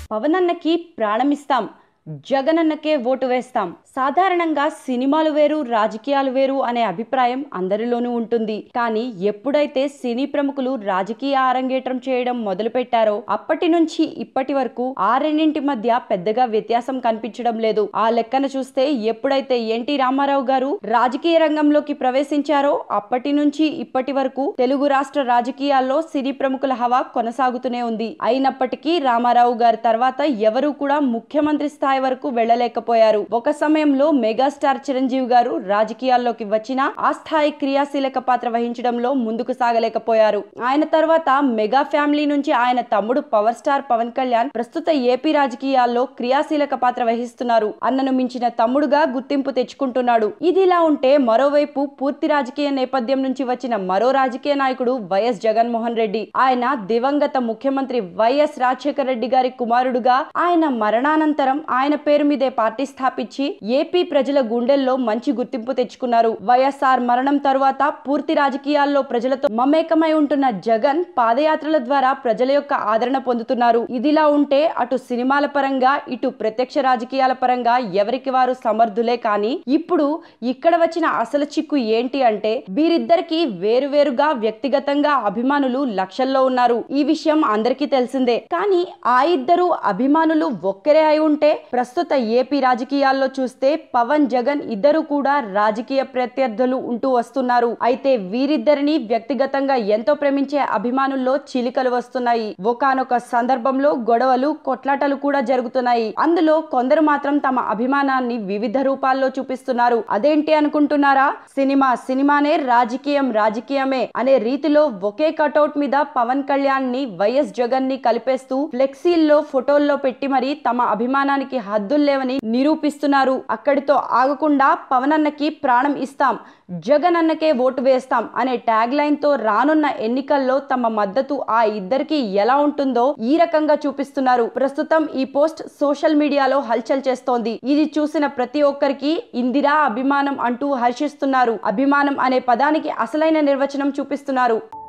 పవనన్నకి ప్రాణమిస్తాం జగనన్నకే vote వేస్తాం సాధారణంగా సినిమాలు వేరు రాజకీయాలు వేరు అనే అభిప్రాయం అందరిలోనూ ఉంటుంది కానీ ఎప్పుడైతే సినీ ప్రముఖులు రాజకీయ అరంగేట్రం చేయడం మొదలుపెట్టారో అప్పటి నుంచి ఇప్పటి వరకు ఆ రెండింటి మధ్య పెద్దగా వ్యత్యాసం కనిపించడం లేదు ఆ లెక్కన చూస్తే ఎప్పుడైతే ఎన్టీ రామారావు గారు రాజకీయ రంగంలోకి ప్రవేశించారో అప్పటి నుంచి ఇప్పటి వరకు తెలుగు రాష్ట్ర రాజకీయాల్లో సినీ ప్రముఖుల హవా కొనసాగుతూనే ఉంది అయినప్పటికీ రామారావు గారి తర్వాత ఎవరూ కూడా ముఖ్యమంత్రి స్థాయి వరకు వెళ్లలేకపోయారు ఒక సమయంలో మెగాస్టార్ చిరంజీవి గారు రాజకీయాల్లోకి వచ్చినా ఆ స్థాయి క్రియాశీలక పాత్ర వహించడంలో ముందుకు సాగలేకపోయారు ఆయన తర్వాత మెగా ఫ్యామిలీ నుంచి ఆయన తమ్ముడు పవర్ స్టార్ పవన్ కళ్యాణ్ ప్రస్తుత ఏపీ రాజకీయాల్లో క్రియాశీలక పాత్ర వహిస్తున్నారు అన్నను మించిన తమ్ముడుగా గుర్తింపు తెచ్చుకుంటున్నాడు ఇదిలా ఉంటే మరోవైపు పూర్తి రాజకీయ నేపథ్యం నుంచి వచ్చిన మరో రాజకీయ నాయకుడు వైఎస్ జగన్మోహన్ రెడ్డి ఆయన దివంగత ముఖ్యమంత్రి వైఎస్ రాజశేఖర రెడ్డి గారి కుమారుడుగా ఆయన మరణానంతరం ఆయన పేరు మీదే పార్టీ స్థాపించి ఏపీ ప్రజల గుండెల్లో మంచి గుర్తింపు తెచ్చుకున్నారు వైఎస్ఆర్ మరణం తరువాత పూర్తి రాజకీయాల్లో ప్రజలతో మమేకమై ఉంటున్న జగన్ పాదయాత్రల ద్వారా ప్రజల యొక్క ఆదరణ పొందుతున్నారు ఇదిలా ఉంటే అటు సినిమాల పరంగా ఇటు ప్రత్యక్ష రాజకీయాల పరంగా ఎవరికి వారు సమర్థులే కానీ ఇప్పుడు ఇక్కడ వచ్చిన అసలు చిక్కు ఏంటి అంటే వీరిద్దరికి వేరువేరుగా వ్యక్తిగతంగా అభిమానులు లక్షల్లో ఉన్నారు ఈ విషయం అందరికీ తెలిసిందే కానీ ఆ ఇద్దరు అభిమానులు ఒక్కరే అయి ఉంటే ప్రస్తుత ఏపీ రాజకీయాల్లో చూస్తే పవన్ జగన్ ఇద్దరు కూడా రాజకీయ ప్రత్యర్థులు ఉంటూ వస్తున్నారు అయితే వీరిద్దరిని వ్యక్తిగతంగా ఎంతో ప్రేమించే అభిమానుల్లో చిలికలు వస్తున్నాయి ఒకానొక సందర్భంలో గొడవలు కొట్లాటలు కూడా జరుగుతున్నాయి అందులో కొందరు మాత్రం తమ అభిమానాన్ని వివిధ రూపాల్లో చూపిస్తున్నారు అదేంటి అనుకుంటున్నారా సినిమా సినిమానే రాజకీయం రాజకీయమే అనే రీతిలో ఒకే కటౌట్ మీద పవన్ కళ్యాణ్ ని వైఎస్ జగన్ ని కలిపేస్తూ ఫ్లెక్సీల్లో ఫోటోల్లో పెట్టి మరి తమ అభిమానానికి హద్దులు లేవని నిరూపిస్తున్నారు అక్కడితో ఆగకుండా పవన్ అన్నకి ప్రాణం ఇస్తాం జగన్ అన్నకే ఓటు వేస్తాం అనే ట్యాగ్ లైన్ తో రానున్న ఎన్నికల్లో తమ మద్దతు ఆ ఇద్దరికి ఎలా ఉంటుందో ఈ రకంగా చూపిస్తున్నారు ప్రస్తుతం ఈ పోస్ట్ సోషల్ మీడియాలో హల్చల్ చేస్తోంది ఇది చూసిన ప్రతి ఒక్కరికి ఇందిరా అభిమానం అంటూ హర్షిస్తున్నారు అభిమానం అనే పదానికి అసలైన నిర్వచనం చూపిస్తున్నారు